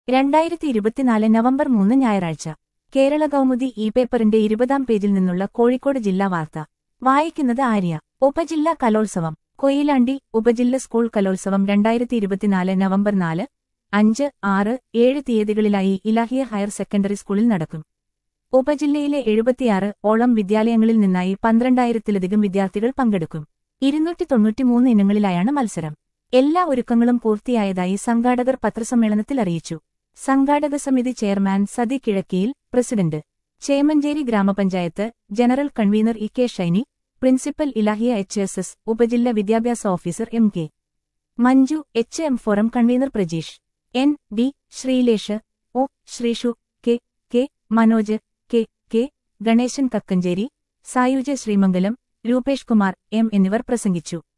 രണ്ടായിരത്തി ഇരുപത്തിനാല് നവംബർ മൂന്ന് ഞായറാഴ്ച കേരള കൗമുദി ഇ പേപ്പറിന്റെ ഇരുപതാം പേജിൽ നിന്നുള്ള കോഴിക്കോട് ജില്ലാ വാർത്ത വായിക്കുന്നത് ആര്യ ഉപജില്ലാ കലോത്സവം കൊയിലാണ്ടി ഉപജില്ല സ്കൂൾ കലോത്സവം രണ്ടായിരത്തി ഇരുപത്തിനാല് നവംബർ നാല് അഞ്ച് ആറ് ഏഴ് തീയതികളിലായി ഇലാഹിയ ഹയർ സെക്കൻഡറി സ്കൂളിൽ നടക്കും ഉപജില്ലയിലെ എഴുപത്തിയാറ് ഓളം വിദ്യാലയങ്ങളിൽ നിന്നായി പന്ത്രണ്ടായിരത്തിലധികം വിദ്യാർത്ഥികൾ പങ്കെടുക്കും ഇരുന്നൂറ്റി തൊണ്ണൂറ്റിമൂന്ന് ഇനങ്ങളിലായാണ് മത്സരം എല്ലാ ഒരുക്കങ്ങളും പൂർത്തിയായതായി സംഘാടകർ പത്രസമ്മേളനത്തിൽ അറിയിച്ചു സംഘാടക സമിതി ചെയർമാൻ സതി കിഴക്കിയിൽ പ്രസിഡന്റ് ചേമഞ്ചേരി ഗ്രാമപഞ്ചായത്ത് general convener E K Shyni principal Ilahiya H S S ഉപജില്ല വിദ്യാഭ്യാസ officer M K Manju H M forum convener Prajeesh N D Sreelesh O Sreeshu K K Manoj K K Ganeshan Kakkancheri Sayuja Sreemangalam Rupesh Kumar M എന്നിവർ പ്രസംഗിച്ചു